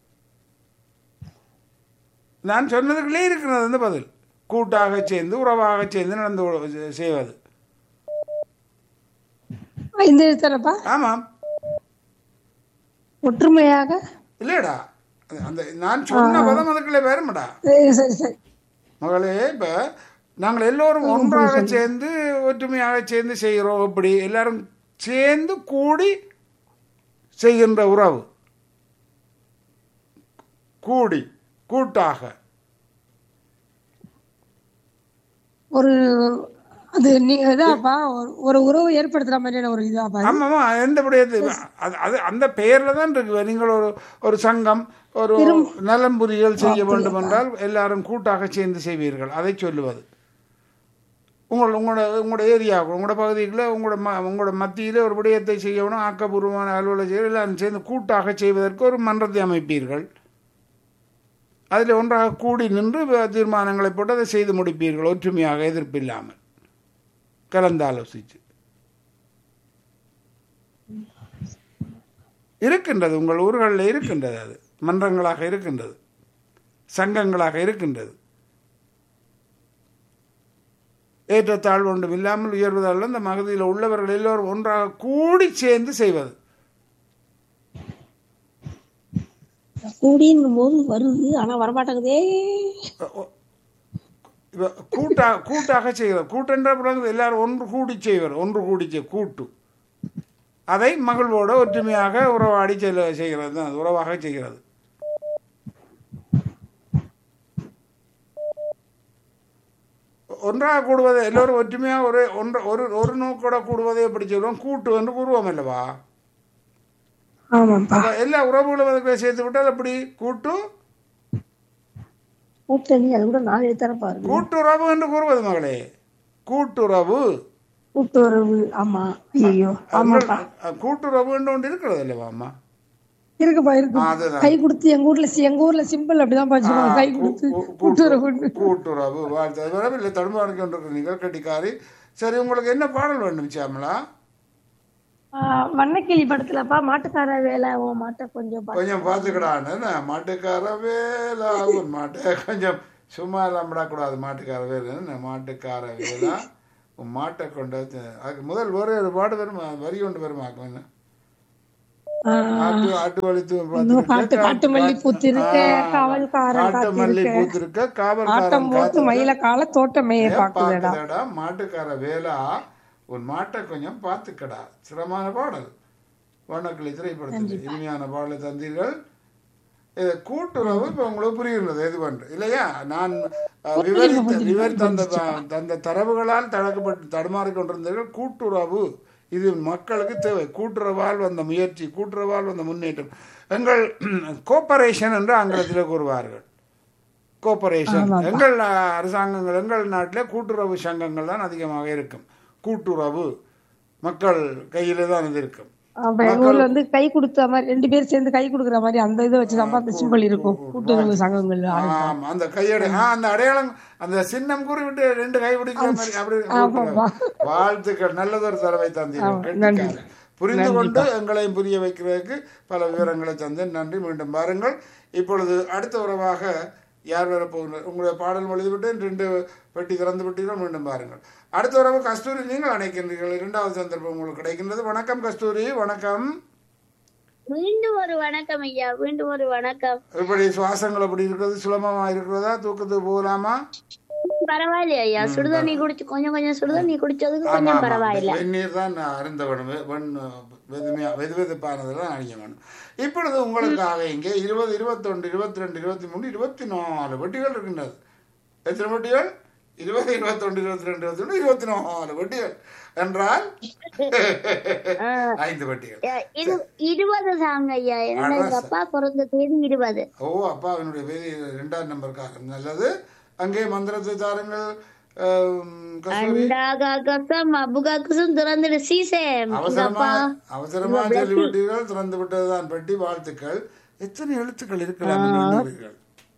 நான் சொன்னதுக்குள்ளே இருக்கிறது அந்த பதில் கூட்டாக சேர்ந்து உறவாக சேர்ந்து நடந்து கொள்~ செய்வது ஐந்து எழுத்தானப்பா ஆமாம் ஒற்றுமையாக இல்லையடா அது- அந்த நான் சொன்ன பதம் அதுக்குள்ளே வேறுமடா சரி சரி சரி மகளே இப்போ நாங்கள் எல்லோரும் ஒன்றாக சேர்ந்து ஒற்றுமையாக சேர்ந்து செய்கிறோம் இப்படி எல்லாரும் சேர்ந்து கூடி செய்கின்ற உறவு கூடி கூட்டாக ஒரு அது நீ இதாப்பா ஒரு- ஒரு உறவு ஏற்படுத்துற மாதிரியான ஒரு இதாப்பா இது? ஆமாம்மா எந்த விடயத்து அது அது அந்த பெயரில் தான் இருக்கு நீங்கள் ஒரு ஒரு சங்கம் ஒரு நலம்புரிகள் செய்ய வேண்டும் என்றால் எல்லாரும் கூட்டாக சேர்ந்து செய்வீர்கள் அதை சொல்லுவது உங்கள் உங்களோட உங்களோட ஏரியா உங்களோட பகுதிகளில் உங்களோட ம உங்களோட மத்தியில் ஒரு விடயத்தை செய்யணும் ஆக்கப்பூர்வமான அலுவலகம் செய்ய எல்லாரும் சேர்ந்து கூட்டாக செய்வதற்கு ஒரு மன்றத்தை அமைப்பீர்கள் அதில் ஒன்றாக கூடி நின்று வ- தீர்மானங்களை போட்டு அதை செய்து முடிப்பீர்கள் ஒற்றுமையாக எதிர்ப்பில்லாமல் கலந்தாலோசித்து இருக்கின்றது உங்கள் ஊர்களில் இருக்கின்றது அது மன்றங்களாக இருக்கின்றது சங்கங்களாக இருக்கின்றது ஏற்றத்தாழ்வு ஒன்றும் இல்லாமல் உயர்வதால் அந்த மகதியில் உள்ளவர்கள் எல்லோரும் ஒன்றாக கூடி சேர்ந்து செய்வது கூடிங்கும் போது வருது ஆனா வரமாட்டேங்குதே இப்ப கூட்டா கூட்டாக செய்கிறது கூட்டென்ற பிறகு எல்லாரும் ஒன்று கூடி செய்வர் ஒன்று கூடி செய் கூட்டு அதை மகிழ்வோடு ஒற்றுமையாக உறவாடி செல்ல செய்கிறது தான் அது உறவாக செய்கிறது ஒன்றாக கூடுவது எல்லோரும் ஒற்றுமையாக ஒரு ஒன்று ஒரு ஒரு நோக்கோட கூடுவதை எப்படி சொல்லுவோம் கூட்டு என்று கூறுவோம் அல்லவா ஆமாப்பா அப்ப எல்லா உறவுகளும் அதுக்குள்ள சேர்த்து விட்டால் அப்படி கூட்டு கூட்டணி அது கூட நாலு எழுத்தானப்பா இருக்கு கூட்டுறவு என்று கூறுவது மகளே கூட்டுறவு கூட்டுறவு ஆமா ஐயோ ஆமாப்பா உங்கள் கூட்டுறவு என்று ஒன்று இருக்கிறது அல்லவா அம்மா இருக்குப்பா இருக்கு ஆ, அதுதான். கை கொடுத்து எங்க ஊர்ல சி- எங்க ஊர்ல சிம்பிள் அப்படிதான் பாச்சுக்கோங்க கை கொடுத்து கூ- கூ- கூட்டுறவு கூட்டுறவு வாழ்த்து வரவில்லை தடுமாறி கொண்டிருக்கிறீர்கள் கட்டிக்காரி சரி உங்களுக்கு என்ன பாடல் வேண்டும் சியாமலா வண்ணக்கிளி படத்துலப்பா மாட்டுக்கார வேலை உன் மாட்டை கொஞ்சம் பாத்து- கொஞ்சம் பார்த்துக்கடான்னு மாட்டுக்கார வேலா உன் மாட்டை கொஞ்சம் சும்மா இல்லாமடா கூடாது மாட்டுக்கார வேலை மாட்டுக்கார வேலா உன் மாட்டை கொண்டு வந்து அதுக்கு முதல் ஒரே ஒரு பாடு வருமா வரி கொண்டு வருமாக்கும் என்ன ஆ, ஆட்டு ஆட்டு வலித்து இன்னும் பாட்டு பாட்டு மல்லி பூத்திருக்க காவல்காரன் காட்டு மல்லி காத்திருக்க பூத்திருக்க காவல்காரன் ஆட்டம் போட்டு காத்திருக்க. மயில கால தோட்டமைய பாக்குதடா பார்க்குதடா மாட்டுக்கார வேலா உன் மாட்டை கொஞ்சம் பார்த்துக்கடா சிரமமான பாடல் வண்ணக்கிளி திரைப்படத்தில் இனிமையான பாடலை தந்தீர்கள் இது கூட்டுறவு இப்போ உங்களுக்கு புரிகின்றது எது பண்ற இல்லையா நான் அஹ், விவரித்த விவரித்த அந்த அந்த தரவுகளால் தடக்கப்பட்டு தடுமாறி கொண்டிருந்தீர்கள் கூட்டுறவு இது மக்களுக்கு தேவை கூட்டுறவால் வந்த முயற்சி கூட்டுறவால் வந்த முன்னேற்றம் எங்கள் கோப்பரேஷன் என்று ஆங்கிலத்தில் கூறுவார்கள் கோப்பரேஷன் எங்கள் அஹ், அரசாங்கங்கள் எங்கள் நாட்டில் கூட்டுறவு சங்கங்கள் தான் அதிகமாக இருக்கும் கூட்டுறவு மக்கள் கையில தான் இது இருக்கும் அப்ப எங்க ஊர்ல வந்து கை கொடுத்த மாதிரி ரெண்டு பேரும் சேர்ந்து கை கொடுக்குற மாதிரி அந்த இதை வச்சுதான் அந்த சிம்பிள் இருக்கும் கூட்டுறவு சங்கங்கள் ஆமா அந்த கையடை ஆ அந்த அடையாளம் அந்த சின்னம் கூறி விட்டு ரெண்டு கை பிடிக்கிற மாதிரி அப்படி கூட்டுறவு. வாழ்த்துக்கள் நல்லதொரு தரவை தந்தீர்கள் கெட்டிக்காரன். புரிந்து கொண்டு எங்களையும் புரிய வைக்கிறதுக்கு பல விவரங்களை தந்தேன் நன்றி மீண்டும் பாருங்கள் இப்பொழுது அடுத்த உறவாக யார் வரப்போகிறார் உங்களுடைய பாடல் எழுதிவிட்டு ரெண்டு பெட்டி திறந்து விட்டீர்கள் மீண்டும் பாருங்கள் அடுத்த உறவு கஸ்தூரி நீங்கள் அணைக்கின்றீர்கள் இரண்டாவது சந்தர்ப்பம் உங்களுக்கு கிடைக்கின்றது வணக்கம் கஸ்தூரி வணக்கம் மீண்டும் ஒரு வணக்கம் ஐயா மீண்டும் ஒரு வணக்கம் எப்படி சுவாசங்கள் எப்படி இருக்கிறது சுலபமா இருக்கிறதா தூக்கத்துக்கு போகலாமா பரவாயில்லையா ஐயா சுடுதண்ணி குடிச்சு கொஞ்சம் கொஞ்சம் சுடுதண்ணி குடிச்சதுக்கு ஆமா, கொஞ்சம் ஆமா. பரவாயில்ல வெந்நீர் தான் அருந்த வேணும் வெ- வெண் வெதுமையா வெது வெதுப்பானதெல்லாம் அணிய வேணும் இப்பொழுது உங்களுக்காக இங்கே இருபது இருபத்தொன்று இருபத்தி ரெண்டு இருபத்தி மூணு இருபத்தி நாலு வெட்டிகள் இருக்கின்றது எத்தனை வெட்டிகள் இருபது இருபத்தொன்று இருபத்தி ரெண்டு இருபத்தி ஒன்று இருபத்தி நாலு வெட்டிகள் என்றால் ஐந்து வெட்டிகள் ஐயா, இது இருபது தாங்க ஐயா என்ன எங்க அதான் அப்பா பிறந்த தேதி இருபது ஓ அப்பா அவனுடைய வேதி இரண்டாம் நம்பருக்காக நல்லது அங்கே மந்திரத்தை தாருங்கள் ஆம், கஸ்தூரி அண்டாகாக்கசம் அபுகாக்கசம் திறந்துடு சீசேம் எங்க அவசரமா அப்பா அவசரமா சொல்லிவிட்டீர்கள் திறந்து விட்டதுதான் பெட்டி வாழ்த்துக்கள் எத்தனை எழுத்துக்கள் இருக்கலாம் என்று எண்ணுகிறீர்கள்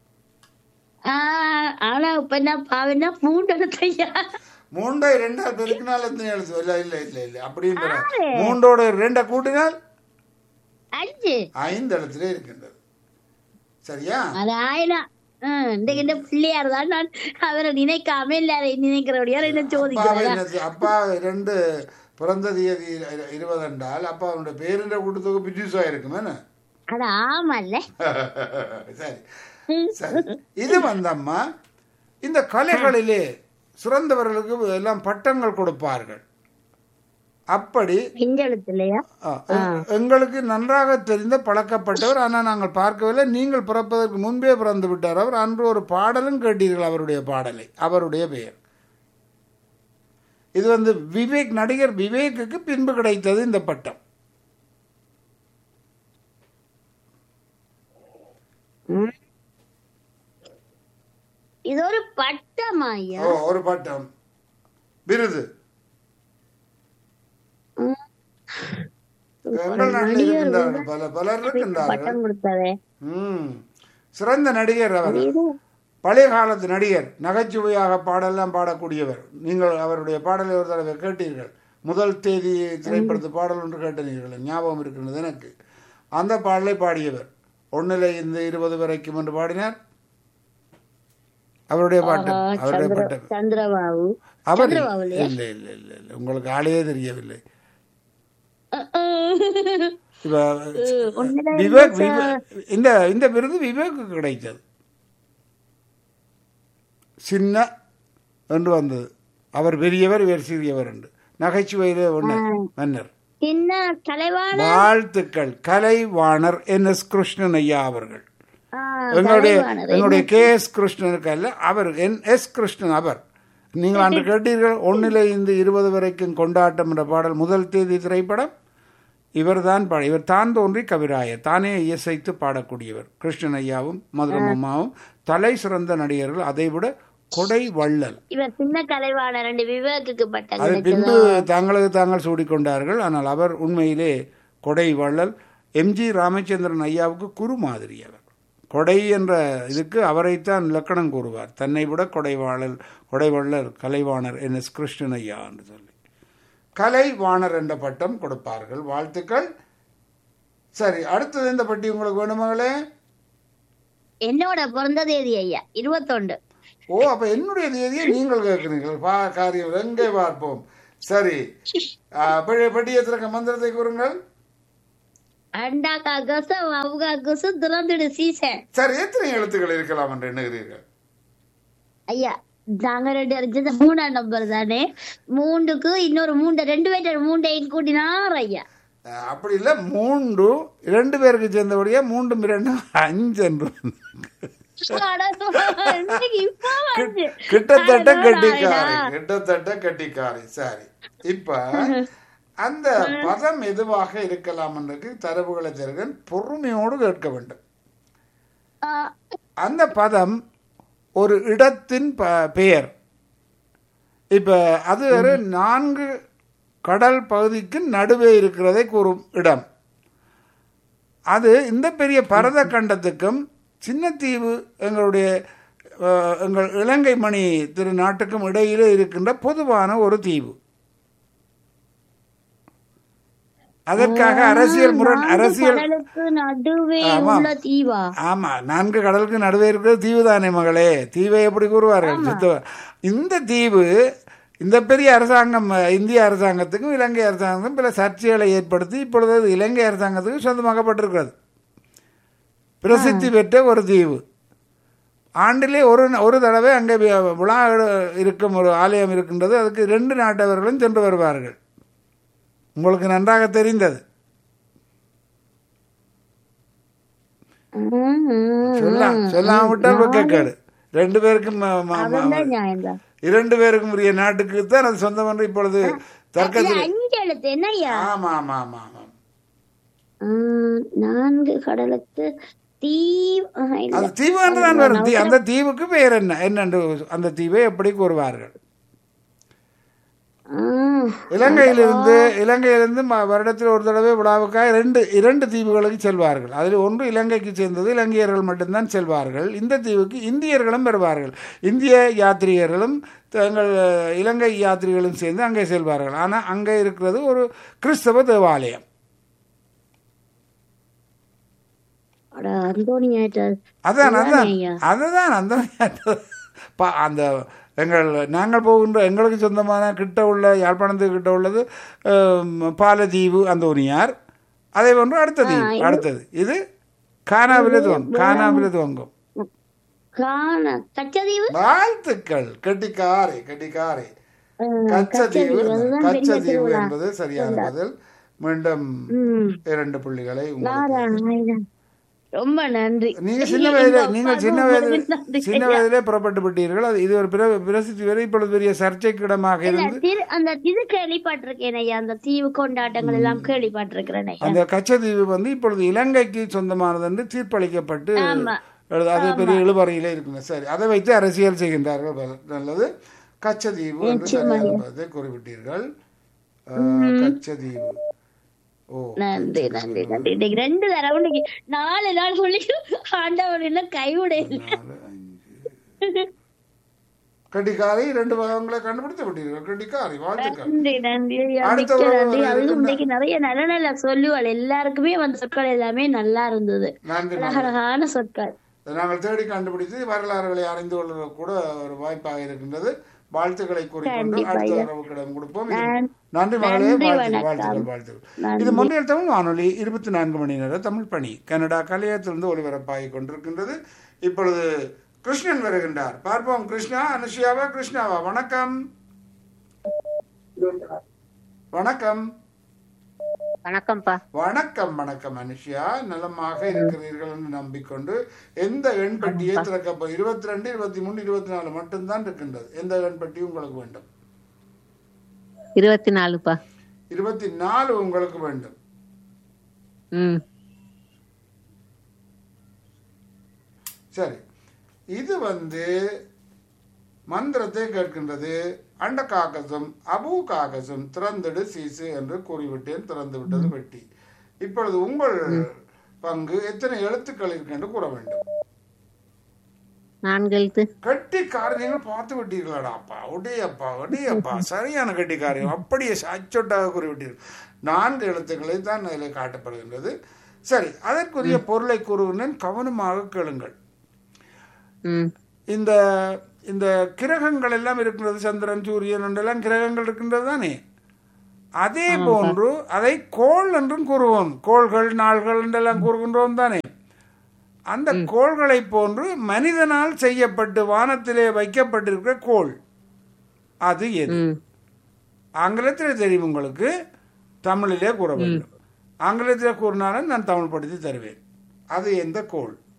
ஆஹ் ஆனா இப்ப என்ன பாவனா மூன்று எழுத்து ஐயா மூண்டை ரெண்டால் பெருக்கினால் எத்தனை எழுத்து இல்ல இல்ல இல்ல இல்ல அப்படின்னு மூன்றோட ரெண்டை கூட்டினால் அஞ்சு ஐந்து எழுத்திலே இருக்கின்றது சரியா அது ஆயிரம் ஹம், இந்த இந்த பிள்ளையார் தான் நான் அவரை நினைக்காம எல்லாரையும் நினைக்கிறபடியா என்ன அப்பாவை சோதிக்கிறதா என்னது- அப்பா ரெண்டு பிறந்த தேதி இரு- இருபது என்றால் அப்பா அவனுடைய பேருன்ற கூட்டத்துக்கு பிஜூஸா இருக்குமே அது ஆமால்ல சரி சரி இது வந்தம்மா இந்த கலைகளிலே சிறந்தவர்களுக்கு எல்லாம் பட்டங்கள் கொடுப்பார்கள் அப்படி பிஞ்செழுத்து இல்லையா ஆ, எ- எங்களுக்கு நன்றாக தெரிந்த பழக்கப்பட்டவர் ஆனால் நாங்கள் பார்க்கவில்லை நீங்கள் பிறப்பதற்கு முன்பே பிறந்து விட்டார் அவர் அன்று ஒரு பாடலும் கேட்டீர்கள் அவருடைய பாடலை அவருடைய பெயர் இது வந்து விவேக் நடிகர் விவேக்குக்கு பின்பு கிடைத்தது இந்த பட்டம் இது ஒரு பட்டமா ஐயா ஓ ஒரு பட்டம் விருது எங்கள் நாட்டில் இருக்கின்றார்கள் பல பலர் இருக்கின்றார்கள் பட்டம் கொடுத்ததே ம் சிறந்த நடிகர் அவர் பழைய காலத்து நடிகர் நகைச்சுவையாக பாடெல்லாம் பாடக்கூடியவர் நீங்கள் அவருடைய பாடலை ஒரு தடவை கேட்டீர்கள் முதல் தேதி திரைப்படத்து பாடல் ஒன்று கேட்டீர்கள் ஞாபகம் இருக்கின்றது எனக்கு அந்த பாடலை பாடியவர் ஒன்னில் இந்த இருபது வரைக்கும் என்று பாடினார் அவருடைய பாட்டு அவருடைய பாட்டு சந்திரபாபு அவர் சந்திரபாபு இல்லையா? இல்லை இல்லை இல்லை இல்லை உங்களுக்கு ஆளையே தெரியவில்லை இப்ப உண்மையிலே விவேக் விவேக் இந்த இந்த விருது விவேக்கு கிடைத்தது சின்ன என்று வந்தது அவர் பெரியவர் இவர் சிறியவர் என்று நகைச்சுவையிலே ஒன்று மன்னர் சின்ன தலைவான வாழ்த்துக்கள் கலைவாணர் என் எஸ் கிருஷ்ணன் ஐயா அவர்கள் ஆ, எங்களுடைய கலைவாணர். எங்களுடைய கே எஸ் கிருஷ்ணனுக்கு அல்ல அவர் என் எஸ் கிருஷ்ணன் அவர் நீங்கள் அன்று கேட்டீர்கள் ஒன்னிலே இந்த இருபது வரைக்கும் கொண்டாட்டம் என்ற பாடல் முதல் தேதி திரைப்படம் இவர்தான் பாட இவர் தான் தோன்றி கவிராயர் தானே இசைத்து பாடக்கூடியவர் கிருஷ்ணன் ஐயாவும் மதுரம் அம்மாவும் தலை சிறந்த நடிகர்கள் அதைவிட கொடை வள்ளல் இவர் சின்ன கலைவாணர் ரெண்டு விவேக்குக்கு பட்டம் அது கிடைச்சது பின்பு தாங்களுக்கு தாங்கள் சூடிக்கொண்டார்கள் ஆனால் அவர் உண்மையிலே கொடை வள்ளல் எம்ஜி ராமச்சந்திரன் ஐயாவுக்கு குரு மாதிரி அவர் கொடை என்ற இதுக்கு அவரைத்தான் இலக்கணம் கூறுவார் தன்னை விட கொடைவாளர் கொடைவள்ளல் கலைவாணர் என் எஸ் கிருஷ்ணன் ஐயா என்று சொல்லி கலைவாணர் என்ற பட்டம் கொடுப்பார்கள் வாழ்த்துக்கள் சரி அடுத்தது இந்த பட்டி உங்களுக்கு வேணுமகளே என்னோட பிறந்த தேதி ஐயா இருபத்தொண்டு ஓ அப்ப என்னுடைய தேதியை நீங்கள் கேட்கிறீர்கள் பா காரியம் எங்கே பார்ப்போம் சரி ஆ, பழைய பட்டியை திறக்க மந்திரத்தை கூறுங்கள் அண்டாக்கா கசம் அவுகா கசம் திறந்துடு சீசன் சரி எத்தனை எழுத்துக்கள் இருக்கலாம் என்று எண்ணுகிறீர்கள் ஐயா நாங்க ரெண்டு அடிச்சது மூணாம் நம்பர் தானே மூண்டுக்கு இன்னொரு மூண்டை ரெண்டு பேர்ட்ட மூண்டையும் கூட்டினார் ஐயா ஆ, அப்படி இல்லை மூன்று இரண்டு பேருக்கு சேர்ந்தபடியா மூன்றும் இரண்டும் அஞ்சு என்று அட, இன்னைக்கு இப்போ வந்து. கிட்டத்தட்ட அட, கட்டிக்காரி நாயனா. கிட்டத்தட்ட கட்டிக்காரி சரி இப்ப அந்த பதம் எதுவாக இருக்கலாம் என்று தரவுகளை தருகிறேன் பொறுமையோடு கேட்க வேண்டும் ஆ, அந்த பதம் ஒரு இடத்தின் ப- பெயர் இப்ப அது ஒரு நான்கு கடல் பகுதிக்கு நடுவே இருக்கிறதை கூறும் இடம் அது இந்த பெரிய பரத கண்டத்துக்கும் சின்னத்தீவு எங்களுடைய அஹ், எங்கள் இலங்கை மணி திருநாட்டுக்கும் இடையிலே இருக்கின்ற பொதுவான ஒரு தீவு அதற்காக அரசியல் முரண் நான்கு அரசியல் கடலுக்கு நடுவே ஆமாம். உள்ள தீவா ஆமா நான்கு கடலுக்கு நடுவே இருக்கிறது தீவு தானே மகளே தீவை எப்படி கூறுவார்கள் சுத்த இந்த தீவு இந்த பெரிய அரசாங்கம் அஹ், இந்திய அரசாங்கத்துக்கும் இலங்கை அரசாங்கத்துக்கும் பல சர்ச்சைகளை ஏற்படுத்தி இப்பொழுது அது இலங்கை அரசாங்கத்துக்கு சொந்தமாக்கப்பட்டிருக்கிறது பிரசித்தி பெற்ற ஒரு தீவு ஆண்டிலே ஒரு ஒரு தடவை அங்கே வி- விழா இருக்கும் ஒரு ஆலயம் இருக்கின்றது அதுக்கு ரெண்டு நாட்டவர்களும் சென்று வருவார்கள் உங்களுக்கு நன்றாக தெரிந்தது ம், ம், சொல்லலாம் ம். சொல்லாம விட்டால் வெக்கக்கேடு ரெண்டு பேருக்கும் ம- ம- ம- அதெல்லாம் நியாயம்தான். இரண்டு பேருக்கும் உரிய நாட்டுக்கு தான் அது சொந்தம் என்று இப்பொழுது இல்ல, தர்க்கத்தில் அஞ்சு எழுத்து என்னய்யா ஆமா ஆமா ஆமா ஆமா ம், நான்கு கடலுக்கு தீவ் ஆஹ், இல்ல. அது தீவு என்று தான் வரும் தீ- அந்த தீவுக்கு பெயர் என்ன என்னென்று அந்த தீவை எப்படி கூறுவார்கள் ஆஹ், இலங்கையிலிருந்து இலங்கையிலிருந்து ம- வருடத்தில் ஒரு தடவை விழாவுக்காக இரண்டு இரண்டு தீவுகளுக்கு செல்வார்கள் அதில் ஒன்று இலங்கைக்கு சேர்ந்தது இலங்கையர்கள் மட்டும்தான் செல்வார்கள் இந்த தீவுக்கு இந்தியர்களும் வருவார்கள் இந்திய யாத்ரீகர்களும் தங்கள் அஹ், இலங்கை யாத்ரிகளும் சேர்ந்து அங்கே செல்வார்கள் ஆனால் அங்கே இருக்கிறது ஒரு கிறிஸ்தவ தேவாலயம் அட, அந்தோணியாயிட்டார். அதான் அதான் இதுதானே ஐயா? அதுதான் அந்த பா- அந்த எங்கள் நாங்கள் போகின்ற எங்களுக்கு சொந்தமான கிட்ட உள்ள யாழ்ப்பாணத்துக்கு கிட்ட உள்ளது ஆம், பாலதீவு அந்தோனியார் அதே போன்று அடுத்த தீவு அடுத்தது இது கானாவிலே துவங்கும் கானாவிலே துவங்கும் காண கச்சதீவு வாழ்த்துக்கள் கெட்டிக்காரை கெட்டிக்காரை ஆஹ், கச்சதீவு கச்சதீவு, அதுதான் பெரிய கச்சதீவு திருவிழா. என்பது சரியான பதில் மீண்டும் ம். இரண்டு புள்ளிகளை உங்களுக்கு நாராயணா. ரொம்ப நன்றி நீங்க சின்ன வயதில எங்க நீங்க சின்ன அப்பாவுக்கும் வயதில் நன்றி சின்ன ஐயா. வயதிலே புறப்பட்டு விட்டீர்கள் அது இது ஒரு பிர- பிரசித்தி வரை இப்பொழுது பெரிய சர்ச்சைக்கிடமாக இல்ல, இருந்து திரு- அந்த இது கேள்விப்பட்டிருக்கேன் ஐயா அந்த தீவு கொண்டாட்டங்கள் எல்லாம் கேள்விப்பட்டிருக்கிறேன் ஐயா அந்த கச்சதீவு வந்து இப்பொழுது இலங்கைக்கு சொந்தமானது என்று தீர்ப்பளிக்கப்பட்டு ஆமா. எழுத- அது பெரிய இழுபறையிலே இருக்குங்க சரி அதை வைத்து அரசியல் செய்கின்றார்கள் பலர். நல்லது கச்சதீவு என்று சரியான பதத்தை குறிப்பிட்டீர்கள் அஹ், கச்சதீவு ஓ நன்றி நன்றி நன்றி இன்னைக்கு ரெண்டு தடவை இன்னைக்கு நாலு நாள் சொல்லி ஆண்டவர் என்ன கைவிட இல்லை நாலு, அஞ்சு. கட்டிக்காரை ரெண்டு பாகங்களை கண்டுபிடித்து விட்டீர்கள் கட்டிக்காரை வாழ்த்துக்கள் நன்றி நன்றி ஐயா அடுத்த மிக்க ஒரு நன்றி ஒரு அதுவும் இருக்கின்ற- இன்னைக்கு நிறைய நல்ல நல்ல சொல்லுவாள் எல்லாருக்குமே வந்த சொற்கள் எல்லாமே நல்லா இருந்தது நன்றி நன்றி. அழகழகான சொற்கள் நாங்கள் தேடி கண்டுபிடித்து வரலாறுகளை அறிந்து கொள்ள கூட ஒரு வாய்ப்பாக இருக்கின்றது வாழ்த்துக்களை கூறிக்கொண்டு கண்டிப்பா அடுத்த ஐயா. உறவுகளிடம் கொடுப்போம் நன்- நன்றி மகளே நன்றி, வாழ்த்துக்கள் வணக்கம். வாழ்த்துக்கள் வாழ்த்துக்கள் நன்றி. இது மொழியல் தமிழ் வானொலி இருபத்தி நான்கு மணி நேர தமிழ் பணி கனடா கலையத்திலிருந்து ஒளிபரப்பாகிக் கொண்டிருக்கின்றது இப்பொழுது கிருஷ்ணன் வருகின்றார் பார்ப்போம் கிருஷ்ணா அனுஷியாவா கிருஷ்ணாவா வணக்கம் வணக்கம் வணக்கம்ப்பா வணக்கம் வணக்கம் அனுஷியா நலமாக இருக்கிறீர்கள் என்று நம்பிக்கொண்டு எந்த எண் பெட்டியை திறக்க இருபத்தி ரெண்டு இருபத்தி மூணு இருபத்தி நாலு மட்டும்தான் இருக்கின்றது எந்த எண் பெட்டி உங்களுக்கு வேண்டும் இருபத்தி நாலுப்பா இருபத்தி நாலு உங்களுக்கு வேண்டும் ம் சரி இது வந்து மந்திரத்தை கேட்கின்றது அண்ட காக்கசம் அபு காக்கசம் திறந்திடு சீசு என்று கூறிவிட்டேன் திறந்து விட்டது பெட்டி இப்பொழுது உங்கள் பங்கு எத்தனை எழுத்துக்கள் இருக்கு என்று கூற வேண்டும் நான்கு எழுத்து கட்டிக்கார நீங்கள் பார்த்து விட்டீர்களாடா அப்பா ஒடியப்பா ஒடியப்பா சரியான கட்டிக்காரியம் அப்படியே அச்சொட்டாக கூறிவிட்டீர்கள் நான்கு எழுத்துக்களை தான் அதில் காட்டப்படுகின்றது சரி அதற்குரிய பொருளை கூறுகின்றேன் கவனமாக கேளுங்கள் ம் இந்த இந்த கிரகங்கள் எல்லாம் இருக்கின்றது சந்திரன் சூரியன் என்றெல்லாம் கிரகங்கள் இருக்கின்றது தானே அதே போன்று அதை கோள் என்றும் கூறுவோம் கோள்கள் நாள்கள் என்றெல்லாம் கூறுகின்றோம் தானே அந்த கோள்களை போன்று மனிதனால் செய்யப்பட்டு வானத்திலே வைக்கப்பட்டிருக்கிற கோள் அது எது ம் ஆங்கிலத்தில் தெரியும் உங்களுக்கு தமிழிலே கூற வேண்டும் ஆங்கிலத்தில் கூறினாலும் நான் தமிழ் படுத்தி தருவேன் அது எந்த கோள்